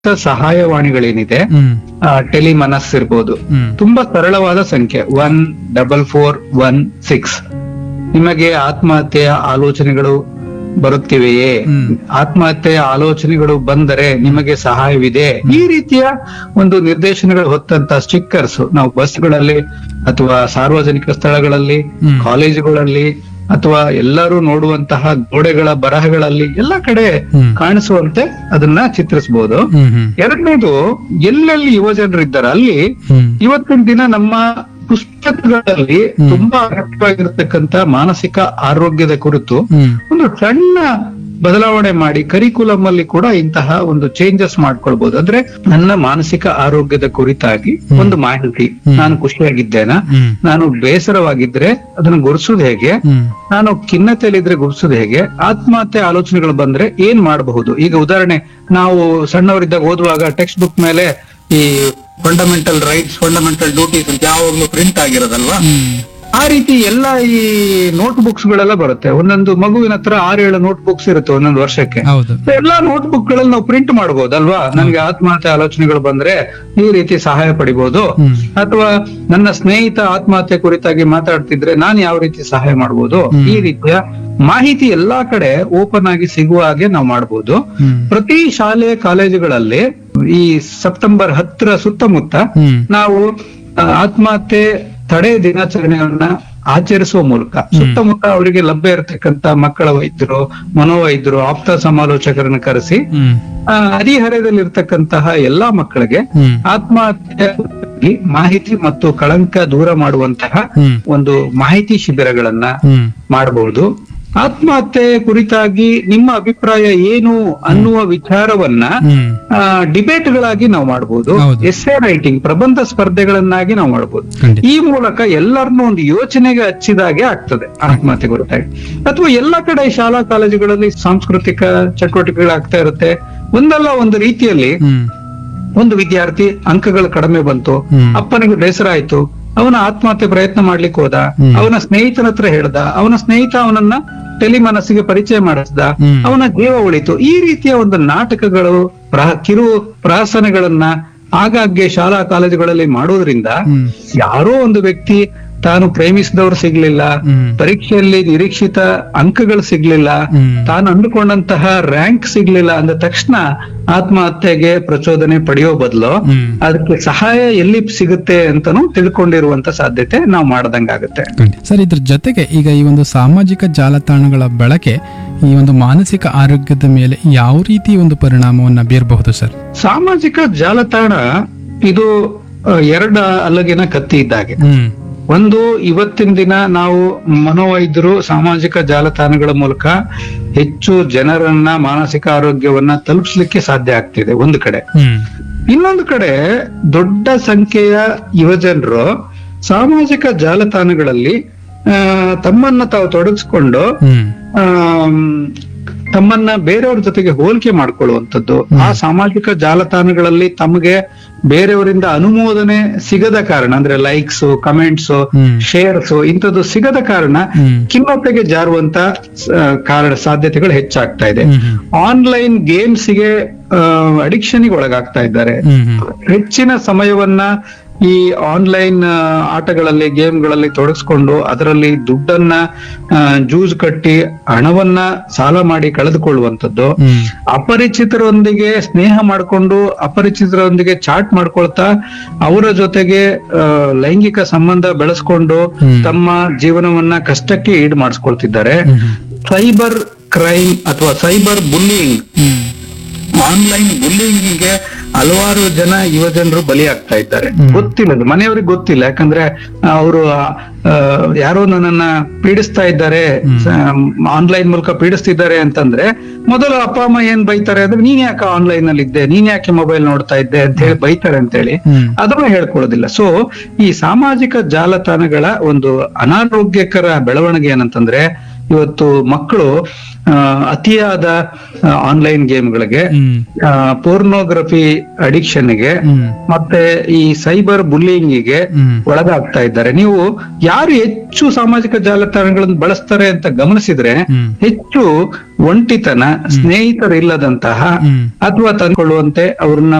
ಸಹಾಯವಾಣಿಗಳೇನಿದೆ ಹ್ಮ್ ಟೆಲಿಮನಸ್ ಇರ್ಬೋದು ಹ್ಮ್ ತುಂಬಾ ಸರಳವಾದ ಸಂಖ್ಯೆ one double four one six ನಿಮಗೆ ಆತ್ಮಹತ್ಯೆಯ ಆಲೋಚನೆಗಳು ಬರುತ್ತಿವೆಯೇ ಹ್ಮ್. ಆತ್ಮಹತ್ಯೆಯ ಆಲೋಚನೆಗಳು ಬಂದರೆ ನಿಮಗೆ ಸಹಾಯವಿದೆ ಈ ರೀತಿಯ ಒಂದು ನಿರ್ದೇಶನಗಳು ಹೊತ್ತಂತ ಸ್ಟಿಕ್ಕರ್ಸ್ ನಾವು ಬಸ್ಗಳಲ್ಲಿ ಅಥವಾ ಸಾರ್ವಜನಿಕ ಸ್ಥಳಗಳಲ್ಲಿ ಹ್ಮ್. ಕಾಲೇಜುಗಳಲ್ಲಿ ಅಥವಾ ಎಲ್ಲರೂ ನೋಡುವಂತಹ ಗೋಡೆಗಳ ಬರಹಗಳಲ್ಲಿ ಎಲ್ಲ ಕಡೆ ಹ್ಮ್. ಕಾಣಿಸುವಂತೆ ಅದನ್ನ ಚಿತ್ರಿಸಬಹುದು ಹ್ಮ್ ಹ್ಮ್ ಎರಡನೇದು ಎಲ್ಲೆಲ್ಲಿ ಯುವ ಜನರಿದ್ದಾರೆ ಅಲ್ಲಿ ಹ್ಮ್ ಇವತ್ತಿನ ದಿನ ನಮ್ಮ ಪುಸ್ತಕಗಳಲ್ಲಿ ಹ್ಮ್. ತುಂಬಾ ಅಗತ್ಯವಾಗಿರತಕ್ಕಂತ ಮಾನಸಿಕ ಆರೋಗ್ಯದ ಕುರಿತು ಹ್ಮ್ ಒಂದು ಸಣ್ಣ ಬದಲಾವಣೆ ಮಾಡಿ ಕರಿಕುಲಂ ಅಲ್ಲಿ ಕೂಡ ಇಂತಹ ಒಂದು ಚೇಂಜಸ್ ಮಾಡ್ಕೊಳ್ಬಹುದು ಅಂದ್ರೆ ನನ್ನ ಮಾನಸಿಕ ಆರೋಗ್ಯದ ಕುರಿತಾಗಿ ಹ್ಮ್. ಒಂದು ಮಾಹಿತಿ ಹ್ಮ್. ನಾನು ಖುಷಿಯಾಗಿದ್ದೇನಾ ಹ್ಮ್ ನಾನು ಬೇಸರವಾಗಿದ್ರೆ ಅದನ್ನ ಗುರುಸೋದು ಹೇಗೆ ಹ್ಮ್ ನಾನು ಖಿನ್ನತೆಯಲ್ಲಿದ್ರೆ ಗುರುಸೋದು ಹೇಗೆ ಆತ್ಮಹತ್ಯೆ ಆಲೋಚನೆಗಳು ಬಂದ್ರೆ ಏನ್ ಮಾಡಬಹುದು ಈಗ ಉದಾಹರಣೆ ನಾವು ಸಣ್ಣವರಿದ್ದಾಗ ಓದುವಾಗ ಟೆಕ್ಸ್ಟ್ ಬುಕ್ ಮೇಲೆ ಈ ಫಂಡಮೆಂಟಲ್ ರೈಟ್ಸ್ ಫಂಡಮೆಂಟಲ್ ಡ್ಯೂಟೀಸ್ ಅಂತ ಯಾವಾಗ್ಲೂ ಪ್ರಿಂಟ್ ಆಗಿರೋದಲ್ವಾ ಹ್ಮ್ ಆ ರೀತಿ ಎಲ್ಲ ಈ ನೋಟ್ ಬುಕ್ಸ್ ಗಳೆಲ್ಲ ಬರುತ್ತೆ ಒಂದೊಂದು ಮಗುವಿನ ಹತ್ರ ಆರೇಳು ನೋಟ್ ಬುಕ್ಸ್ ಇರುತ್ತೆ ಒಂದೊಂದು ವರ್ಷಕ್ಕೆ ಹೌದು So ಎಲ್ಲಾ ನೋಟ್ ಬುಕ್ ಗಳಲ್ಲಿ ನಾವು ಪ್ರಿಂಟ್ ಮಾಡಬಹುದಲ್ವಾ ನನಗೆ ಆತ್ಮಹತ್ಯೆ ಆಲೋಚನೆಗಳು ಬಂದ್ರೆ ಈ ರೀತಿ ಸಹಾಯ ಪಡಿಬಹುದು ಹ್ಮ್ ಅಥವಾ ನನ್ನ ಸ್ನೇಹಿತ ಆತ್ಮಹತ್ಯೆ ಕುರಿತಾಗಿ ಮಾತಾಡ್ತಿದ್ರೆ ನಾನು ಯಾವ ರೀತಿ ಸಹಾಯ ಮಾಡಬಹುದು ಹ್ಮ್. ಈ ರೀತಿಯ ಮಾಹಿತಿ ಎಲ್ಲಾ ಕಡೆ ಓಪನ್ ಆಗಿ ಸಿಗುವ ಹಾಗೆ ನಾವು ಮಾಡಬಹುದು ಹ್ಮ್ ಪ್ರತಿ ಶಾಲೆ ಕಾಲೇಜುಗಳಲ್ಲಿ ಈ ಸೆಪ್ಟೆಂಬರ್ ಹತ್ತರ ಸುತ್ತಮುತ್ತ ಹ್ಮ್ ನಾವು ಆ, ಆತ್ಮಹತ್ಯೆ ತಡೆ ದಿನಾಚರಣೆಯನ್ನ ಆಚರಿಸುವ ಮೂಲಕ ಸುತ್ತಮುತ್ತ ಅವರಿಗೆ ಲಭ್ಯ ಇರತಕ್ಕಂತ ಮಕ್ಕಳ ವೈದ್ಯರು ಮನೋವೈದ್ಯರು ಆಪ್ತ ಸಮಾಲೋಚಕರನ್ನ ಕರೆಸಿ ಹ್ಮ್ ಆ, ಹದಿಹರೆಯದಲ್ಲಿರ್ತಕ್ಕಂತಹ ಎಲ್ಲಾ ಮಕ್ಕಳಿಗೆ ಹ್ಮ್ ಆತ್ಮಹತ್ಯೆ ಬಗ್ಗೆ ಮಾಹಿತಿ ಮತ್ತು ಕಳಂಕ ದೂರ ಮಾಡುವಂತಹ ಹ್ಮ್ ಒಂದು ಮಾಹಿತಿ ಶಿಬಿರಗಳನ್ನ ಹ್ಮ್ ಮಾಡಬಹುದು ಆತ್ಮಹತ್ಯೆ ಕುರಿತಾಗಿ ನಿಮ್ಮ ಅಭಿಪ್ರಾಯ ಏನು ಅನ್ನುವ ವಿಚಾರವನ್ನ ಹ್ಮ್ ಡಿಬೇಟ್ಗಳಾಗಿ ನಾವು ಮಾಡಬಹುದು ಹೌದು. ಎಸ್ಸೆ ರೈಟಿಂಗ್ ಪ್ರಬಂಧ ಸ್ಪರ್ಧೆಗಳನ್ನಾಗಿ ನಾವು ಮಾಡಬಹುದು ಖಂಡಿತ ಈ ಮೂಲಕ ಎಲ್ಲರನ್ನೂ ಒಂದು ಯೋಚನೆಗೆ ಹಚ್ಚಿದಾಗೆ ಆಗ್ತದೆ ಆತ್ಮಹತ್ಯೆ ಕುರಿತಾಗಿ ಅಥವಾ ಎಲ್ಲ ಕಡೆ ಶಾಲಾ ಕಾಲೇಜುಗಳಲ್ಲಿ ಸಾಂಸ್ಕೃತಿಕ ಚಟುವಟಿಕೆಗಳಾಗ್ತಾ ಇರುತ್ತೆ ಒಂದಲ್ಲ ಒಂದು ರೀತಿಯಲ್ಲಿ ಹ್ಮ್ ಒಂದು ವಿದ್ಯಾರ್ಥಿ ಅಂಕಗಳು ಕಡಿಮೆ ಬಂತು ಹ್ಮ್. ಅಪ್ಪನಿಗೆ ಬೇಸರ ಆಯ್ತು ಅವನ ಆತ್ಮಹತ್ಯೆ ಪ್ರಯತ್ನ ಮಾಡ್ಲಿಕ್ಕೆ ಹೋದ ಹ್ಮ್. ಅವನ ಸ್ನೇಹಿತನ ಹತ್ರ ಹೇಳ್ದ ಅವನ ಸ್ನೇಹಿತ ಅವನನ್ನ ಟೆಲಿ ಮನಸ್ಸಿಗೆ ಪರಿಚಯ ಮಾಡಿಸ್ದ ಹ್ಮ್. ಅವನ ಜೀವ ಉಳಿತು ಈ ರೀತಿಯ ಒಂದು ನಾಟಕಗಳು ಪ್ರ- ಕಿರು ಪ್ರಾಸನಗಳನ್ನ ಆಗಾಗ್ಗೆ ಶಾಲಾ ಕಾಲೇಜುಗಳಲ್ಲಿ ಮಾಡೋದ್ರಿಂದ ಹ್ಮ್ ಯಾರೋ ಒಂದು ವ್ಯಕ್ತಿ ತಾನು ಪ್ರೇಮಿಸಿದವರು ಸಿಗ್ಲಿಲ್ಲ ಹ್ಮ್. ಪರೀಕ್ಷೆಯಲ್ಲಿ ನಿರೀಕ್ಷಿತ ಅಂಕಗಳು ಸಿಗ್ಲಿಲ್ಲ ಹ್ಮ್. ತಾನು ಅಂದುಕೊಂಡಂತಹ ರ್ಯಾಂಕ್ ಸಿಗ್ಲಿಲ್ಲ ಅಂದ ತಕ್ಷಣ ಆತ್ಮಹತ್ಯೆಗೆ ಪ್ರಚೋದನೆ ಪಡೆಯೋ ಬದಲು ಹ್ಮ್ ಅದಕ್ಕೆ ಸಹಾಯ ಎಲ್ಲಿ ಸಿಗುತ್ತೆ ಅಂತಾನು ತಿಳ್ಕೊಂಡಿರುವಂತ ಸಾಧ್ಯತೆ ನಾವು ಮಾಡ್ದಂಗಾಗುತ್ತೆ ಖಂಡಿತ. ಸರ್ ಇದ್ರ ಜೊತೆಗೆ ಈಗ ಈ ಒಂದು ಸಾಮಾಜಿಕ ಜಾಲತಾಣಗಳ ಬಳಕೆ ಈ ಒಂದು ಮಾನಸಿಕ ಆರೋಗ್ಯದ ಮೇಲೆ ಯಾವ ರೀತಿ ಒಂದು ಪರಿಣಾಮವನ್ನ ಬೀರಬಹುದು ಸರ್ ಸಾಮಾಜಿಕ ಜಾಲತಾಣ ಇದು ಆ, ಎರಡ ಅಲಗಿನ ಕತ್ತಿ ಇದ್ದಾಗೆ ಹ್ಮ್ ಒಂದು ಇವತ್ತಿನ ದಿನ ನಾವು ಮನೋವೈದ್ಯರು ಸಾಮಾಜಿಕ ಜಾಲತಾಣಗಳ ಮೂಲಕ ಹೆಚ್ಚು ಜನರನ್ನ ಮಾನಸಿಕ ಆರೋಗ್ಯವನ್ನ ತಲುಪಿಸ್ಲಿಕ್ಕೆ ಸಾಧ್ಯ ಆಗ್ತಿದೆ ಒಂದು ಕಡೆ ಹ್ಮ್ ಇನ್ನೊಂದು ಕಡೆ ದೊಡ್ಡ ಸಂಖ್ಯೆಯ ಯುವಜನರು ಸಾಮಾಜಿಕ ಜಾಲತಾಣಗಳಲ್ಲಿ ಆ, ತಮ್ಮನ್ನ ತಾವು ತೊಡಗಿಸ್ಕೊಂಡು ಹ್ಮ್ ಆಮ್, ತಮ್ಮನ್ನ ಬೇರೆಯವ್ರ ಜೊತೆಗೆ ಹೋಲಿಕೆ ಮಾಡ್ಕೊಳ್ಳುವಂಥದ್ದು ಆ ಸಾಮಾಜಿಕ ಜಾಲತಾಣಗಳಲ್ಲಿ ತಮಗೆ ಬೇರೆಯವರಿಂದ ಅನುಮೋದನೆ ಸಿಗದ ಕಾರಣ ಅಂದ್ರೆ ಲೈಕ್ಸ್ ಕಮೆಂಟ್ಸ್ ಹ್ಮ್. ಶೇರ್ಸ್ ಇಂಥದ್ದು ಸಿಗದ ಕಾರಣ ಹ್ಮ್. ಖಿನ್ನತೆಗೆ ಜಾರುವಂತ ಆ, ಕಾರಣ ಸಾಧ್ಯತೆಗಳು ಹೆಚ್ಚಾಗ್ತಾ ಇದೆ ಹ್ಮ್ ಹ್ಮ್ ಆನ್ಲೈನ್ ಗೇಮ್ಸ್ಗೆ ಅಡಿಕ್ಷನ್ಗೆ ಒಳಗಾಗ್ತಾ ಇದ್ದಾರೆ ಹ್ಮ್ ಹ್ಮ್ ಹೆಚ್ಚಿನ ಸಮಯವನ್ನ ಈ ಆನ್ಲೈನ್ ಆಟಗಳಲ್ಲಿ ಗೇಮ್ಗಳಲ್ಲಿ ತೊಡಗಿಸ್ಕೊಂಡು ಅದರಲ್ಲಿ ದುಡ್ಡನ್ನ ಆ, ಜೂಜ್ ಕಟ್ಟಿ ಹಣವನ್ನ ಸಾಲ ಮಾಡಿ ಕಳೆದುಕೊಳ್ಳುವಂಥದ್ದು ಹ್ಮ್ ಅಪರಿಚಿತರೊಂದಿಗೆ ಸ್ನೇಹ ಮಾಡಿಕೊಂಡು ಅಪರಿಚಿತರೊಂದಿಗೆ ಚಾಟ್ ಮಾಡ್ಕೊಳ್ತಾ ಅವರ ಜೊತೆಗೆ ಆ, ಲೈಂಗಿಕ ಸಂಬಂಧ ಬೆಳೆಸ್ಕೊಂಡು ಹ್ಮ್. ತಮ್ಮ ಜೀವನವನ್ನ ಕಷ್ಟಕ್ಕೆ ಈಡು ಮಾಡಿಸ್ಕೊಳ್ತಿದ್ದಾರೆ ಹ್ಮ್ ಹ್ಮ್ ಸೈಬರ್ ಕ್ರೈಮ್ ಅಥವಾ ಸೈಬರ್ ಬುಲ್ಲಿಂಗ್ ಹ್ಮ್ ಆನ್ಲೈನ್ ಬುಲ್ಲಿಂಗಿಗೆ ಹಲವಾರು ಜನ ಯುವ ಜನರು ಬಲಿಯಾಗ್ತಾ ಇದ್ದಾರೆ ಹ್ಮ್. ಗೊತ್ತಿಲ್ಲ ಅದು. ಮನೆಯವ್ರಿಗೆ ಗೊತ್ತಿಲ್ಲ ಯಾಕಂದ್ರೆ ಅವರು ಯಾರೋ ನನ್ನನ್ನ ಪೀಡಿಸ್ತಾ ಇದ್ದಾರೆ ಆನ್ಲೈನ್ ಮೂಲಕ ಪೀಡಿಸ್ತಿದ್ದಾರೆ ಅಂತಂದ್ರೆ ಮೊದಲು ಅಪ್ಪ ಅಮ್ಮ ಏನ್ ಬೈತಾರೆ ಅಂದ್ರೆ ನೀನ್ ಯಾಕೆ ಆನ್ಲೈನ್ ಅಲ್ಲಿ ಇದ್ದೆ ನೀನ್ ಯಾಕೆ ಮೊಬೈಲ್ ನೋಡ್ತಾ ಇದ್ದೆ ಅಂತ ಹೇಳಿ ಬೈತಾರೆ ಅಂತ ಹೇಳಿ ಹ್ಮ್ ಅದನ್ನ ಹೇಳ್ಕೊಳ್ಳೋದಿಲ್ಲ ಸೊ ಈ ಸಾಮಾಜಿಕ ಜಾಲತಾಣಗಳ ಒಂದು ಅನಾರೋಗ್ಯಕರ ಬೆಳವಣಿಗೆ ಏನಂತಂದ್ರೆ ಇವತ್ತು ಮಕ್ಕಳು ಆ, ಅತಿಯಾದ ಆನ್ಲೈನ್ ಗೇಮ್ಗಳಿಗೆ ಹ್ಮ್ ಪೋರ್ನೋಗ್ರಫಿ ಅಡಿಕ್ಷನ್ಗೆ ಹ್ಮ್ ಮತ್ತೆ ಈ ಸೈಬರ್ ಬುಲ್ಲಿಂಗಿಗೆ ಹ್ಮ್ ಒಳಗಾಗ್ತಾ ಇದ್ದಾರೆ ನೀವು ಯಾರು ಹೆಚ್ಚು ಸಾಮಾಜಿಕ ಜಾಲತಾಣಗಳನ್ನು ಬಳಸ್ತಾರೆ ಅಂತ ಗಮನಿಸಿದ್ರೆ ಹ್ಮ್ ಹೆಚ್ಚು ಒಂಟಿತನ ಸ್ನೇಹಿತರಿಲ್ಲದಂತಹ ಹ್ಮ್ ಅಥವಾ ತಂದ್ಕೊಳ್ಳುವಂತೆ ಅವ್ರನ್ನ